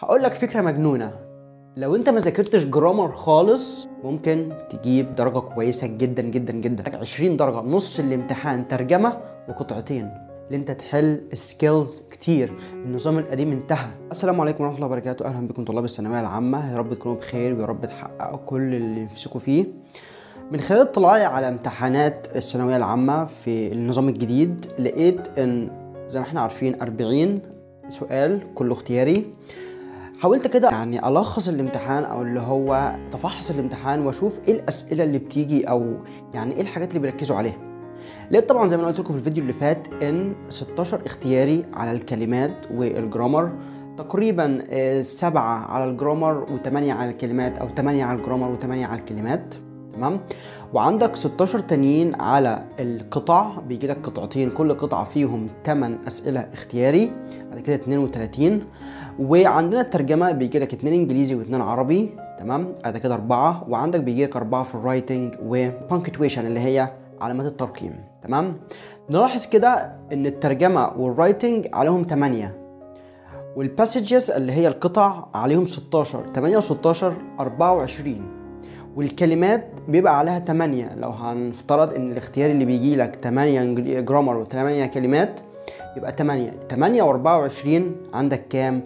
هقول لك فكره مجنونه لو انت ما ذاكرتش جرامر خالص ممكن تجيب درجه كويسه جدا جدا جدا 20 درجه نص الامتحان ترجمه وقطعتين اللي انت تحل سكيلز كتير النظام القديم انتهى السلام عليكم ورحمه الله وبركاته اهلا بكم طلاب الثانويه العامه يا رب تكونوا بخير ويا رب تحققوا كل اللي نفسكم فيه من خلال اطلاعي على امتحانات الثانويه العامه في النظام الجديد لقيت ان زي ما احنا عارفين 40 سؤال كله اختياري حاولت كده يعني الخص الامتحان او اللي هو تفحص الامتحان واشوف ايه الاسئله اللي بتيجي او يعني ايه الحاجات اللي بيركزوا عليها لقيت طبعا زي ما أنا قلت لكم في الفيديو اللي فات ان 16 اختياري على الكلمات والجرامر تقريبا آه، سبعة على الجرامر وثمانية على الكلمات او ثمانية على الجرامر وثمانية على الكلمات تمام وعندك 16 تانيين على القطع بيجي لك قطعتين كل قطعة فيهم 8 أسئلة اختياري بعد كده 32 وعندنا الترجمة بيجي لك 2 إنجليزي و2 عربي تمام بعد كده أربعة وعندك بيجي لك أربعة في الرايتنج وبانكتويشن اللي هي علامات الترقيم تمام نلاحظ كده إن الترجمة والرايتنج عليهم 8 والباسجز اللي هي القطع عليهم 16 8 و16 24 والكلمات بيبقى عليها 8 لو هنفترض ان الاختيار اللي بيجي لك 8 جرامر و8 كلمات يبقى 8 8 و24 عندك كام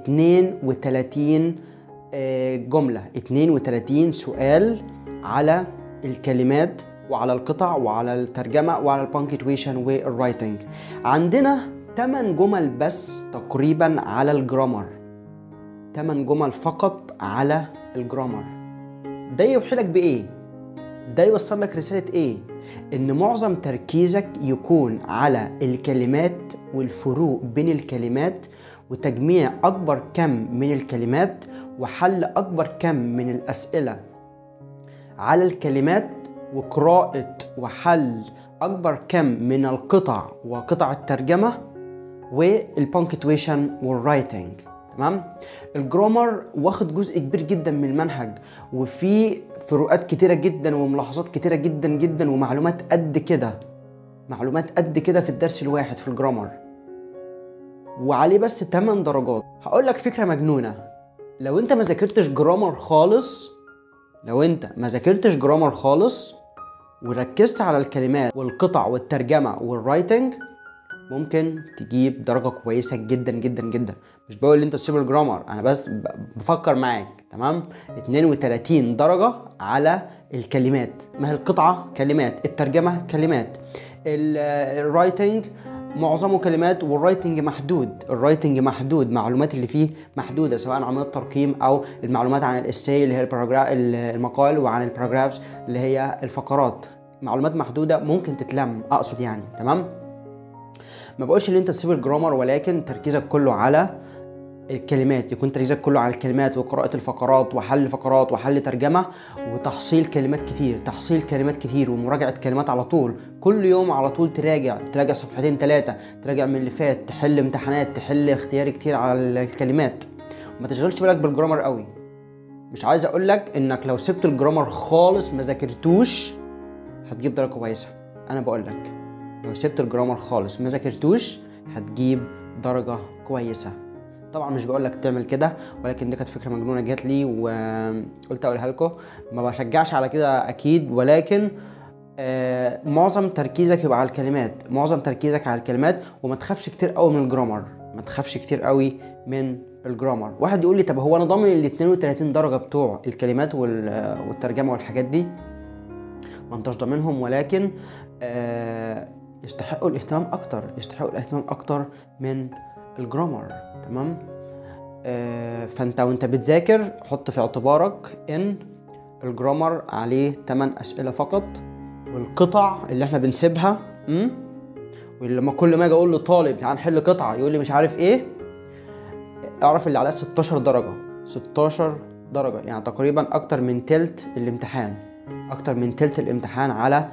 32 آه، جملة 32 سؤال على الكلمات وعلى القطع وعلى الترجمة وعلى البانكتويشن والرايتنج عندنا 8 جمل بس تقريبا على الجرامر 8 جمل فقط على الجرامر ده يوحيلك بايه ده يوصل لك رساله ايه ان معظم تركيزك يكون على الكلمات والفروق بين الكلمات وتجميع اكبر كم من الكلمات وحل اكبر كم من الاسئله على الكلمات وقراءه وحل اكبر كم من القطع وقطع الترجمه والبانكتويشن والرايتنج تمام الجرامر واخد جزء كبير جدا من المنهج وفي فروقات كتيره جدا وملاحظات كتيره جدا جدا ومعلومات قد كده معلومات قد كده في الدرس الواحد في الجرامر وعليه بس 8 درجات هقول لك فكره مجنونه لو انت ما ذاكرتش جرامر خالص لو انت ما ذاكرتش جرامر خالص وركزت على الكلمات والقطع والترجمه والرايتنج ممكن تجيب درجه كويسه جدا جدا جدا مش بقول ان انت تسيب الجرامر انا بس ب- بفكر معاك تمام 32 درجه على الكلمات ما هي القطعه كلمات الترجمه كلمات ال- الرايتنج معظمه كلمات والرايتنج محدود الرايتنج محدود المعلومات اللي فيه محدوده سواء عن الترقيم او المعلومات عن الاساي اللي هي الباراجراف المقال وعن الباراجرافز اللي هي الفقرات معلومات محدوده ممكن تتلم اقصد يعني تمام ما بقولش ان انت تسيب الجرامر ولكن تركيزك كله على الكلمات يكون تركيزك كله على الكلمات وقراءة الفقرات وحل فقرات وحل ترجمة وتحصيل كلمات كتير تحصيل كلمات كتير ومراجعة كلمات على طول كل يوم على طول تراجع تراجع صفحتين ثلاثة تراجع من اللي فات تحل امتحانات تحل اختياري كتير على الكلمات ما تشغلش بالك بالجرامر قوي مش عايز اقول لك انك لو سبت الجرامر خالص ما ذاكرتوش هتجيب درجة كويسة انا بقول لك لو سبت الجرامر خالص ما ذاكرتوش هتجيب درجة كويسة طبعا مش بقول لك تعمل كده ولكن دي كانت فكره مجنونه جات لي وقلت اقولها لكم ما بشجعش على كده اكيد ولكن آه معظم تركيزك يبقى على الكلمات معظم تركيزك على الكلمات وما تخافش كتير قوي من الجرامر ما تخافش كتير قوي من الجرامر واحد يقول لي طب هو انا ضامن ال 32 درجه بتوع الكلمات وال- والترجمه والحاجات دي ما انتش ضامنهم ولكن آه يستحقوا الاهتمام اكتر يستحقوا الاهتمام اكتر من الجرامر تمام آه فانت وانت بتذاكر حط في اعتبارك ان الجرامر عليه 8 اسئله فقط والقطع اللي احنا بنسيبها امم ولما كل ما اجي اقول لطالب تعال نحل قطعه يقول لي مش عارف ايه اعرف اللي عليها 16 درجه 16 درجه يعني تقريبا اكتر من تلت الامتحان اكتر من تلت الامتحان على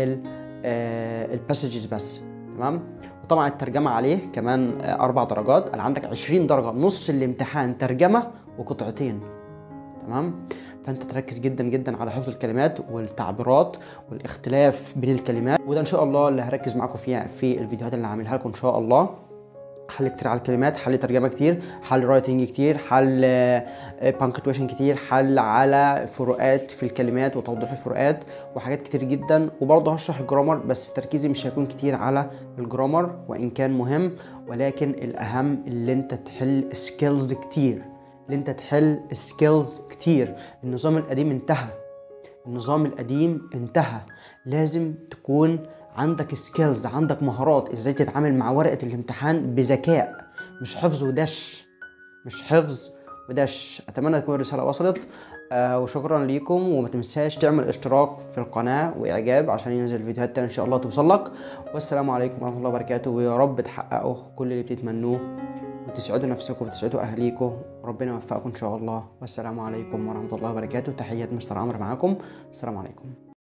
الباسجز بس تمام وطبعا الترجمه عليه كمان آه، اربع درجات انا عندك 20 درجه نص الامتحان ترجمه وقطعتين تمام فانت تركز جدا جدا على حفظ الكلمات والتعبيرات والاختلاف بين الكلمات وده ان شاء الله اللي هركز معاكم فيها في الفيديوهات اللي هعملها لكم ان شاء الله حل كتير على الكلمات حل ترجمه كتير حل رايتنج كتير حل بانكتويشن كتير حل على فروقات في الكلمات وتوضيح الفروقات وحاجات كتير جدا وبرضه هشرح الجرامر بس تركيزي مش هيكون كتير على الجرامر وان كان مهم ولكن الاهم اللي انت تحل سكيلز كتير اللي انت تحل سكيلز كتير النظام القديم انتهى النظام القديم انتهى لازم تكون عندك سكيلز عندك مهارات ازاي تتعامل مع ورقة الامتحان بذكاء مش حفظ ودش مش حفظ ودش اتمنى تكون الرسالة وصلت آه وشكرا ليكم وما تنساش تعمل اشتراك في القناة واعجاب عشان ينزل فيديوهات تانية ان شاء الله توصل لك والسلام عليكم ورحمة الله وبركاته ويا رب تحققوا كل اللي بتتمنوه وتسعدوا نفسكم وتسعدوا اهاليكم وربنا يوفقكم ان شاء الله والسلام عليكم ورحمة الله وبركاته تحيات مستر عمرو معاكم السلام عليكم